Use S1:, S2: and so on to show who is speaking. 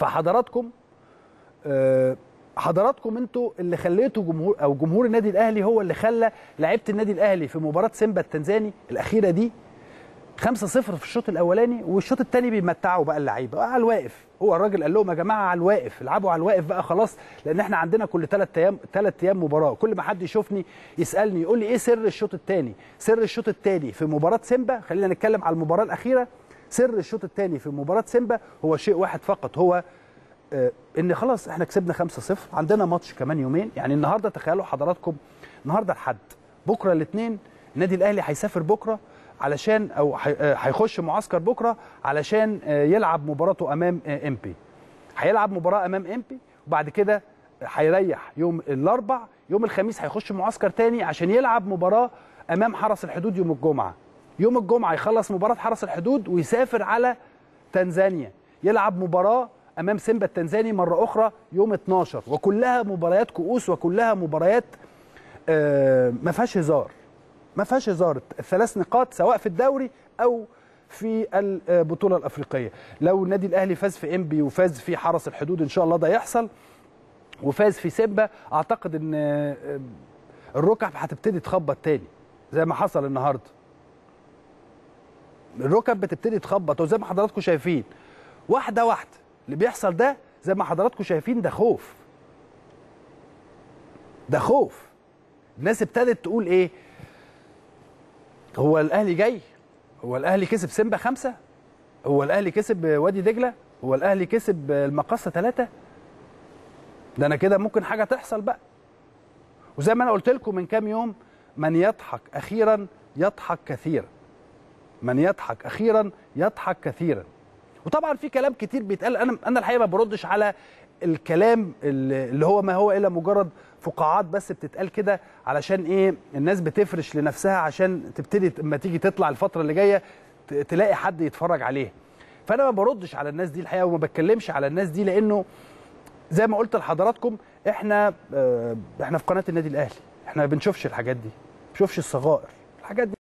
S1: فحضراتكم آه، حضراتكم انتوا اللي خليتوا جمهور او جمهور النادي الاهلي هو اللي خلى لعيبه النادي الاهلي في مباراه سيمبا التنزاني الاخيره دي 5-0 في الشوط الاولاني والشوط الثاني بيمتعوا بقى اللعيبه على الواقف هو الراجل قال لهم يا جماعه على الواقف العبوا على الواقف بقى خلاص لان احنا عندنا كل ثلاث ايام ثلاث ايام مباراه كل ما حد يشوفني يسالني يقول لي ايه سر الشوط الثاني سر الشوط الثاني في مباراه سيمبا خلينا نتكلم على المباراه الاخيره سر الشوط الثاني في مباراه سيمبا هو شيء واحد فقط هو آه، ان خلاص احنا كسبنا 5-0 عندنا ماتش كمان يومين يعني النهارده تخيلوا حضراتكم النهارده الحد بكره الاثنين النادي الاهلي هيسافر بكره علشان او هي- آه، هيخش معسكر بكره علشان آه، يلعب مباراته امام ام بي هيلعب مباراه امام ام بي وبعد كده هيريح يوم الاربع يوم الخميس هيخش معسكر تاني عشان يلعب مباراه امام حرس الحدود يوم الجمعه يوم الجمعه يخلص مباراه حرس الحدود ويسافر على تنزانيا يلعب مباراه امام سيمبا التنزاني مره اخرى يوم 12 وكلها مباريات كؤوس وكلها مباريات آه، ما فيهاش هزار ما فيهاش هزار الثلاث نقاط سواء في الدوري او في البطوله الافريقيه لو النادي الاهلي فاز في انبي وفاز في حرس الحدود ان شاء الله ده يحصل وفاز في سيمبا اعتقد ان آه، الركب هتبتدي تخبط تاني زي ما حصل النهارده الركب بتبتدي تخبط وزي ما حضراتكم شايفين واحده واحده اللي بيحصل ده زي ما حضراتكم شايفين ده خوف ده خوف الناس ابتدت تقول ايه هو الاهلي جاي هو الاهلي كسب سيمبا خمسة هو الاهلي كسب وادي دجله هو الاهلي كسب المقصه ثلاثة ده انا كده ممكن حاجه تحصل بقى وزي ما انا قلت لكم من كام يوم من يضحك اخيرا يضحك كثيرا من يضحك اخيرا يضحك كثيرا وطبعا في كلام كتير بيتقال انا انا الحقيقه ما بردش على الكلام اللي اللي هو ما هو الا مجرد فقاعات بس بتتقال كده علشان ايه الناس بتفرش لنفسها عشان تبتدي اما تيجي تطلع الفتره اللي جايه ت- تلاقي حد يتفرج عليها فانا ما بردش على الناس دي الحقيقه وما بتكلمش على الناس دي لانه زي ما قلت لحضراتكم احنا آه، احنا في قناه النادي الاهلي احنا ما بنشوفش الحاجات دي ما بنشوفش الصغائر الحاجات دي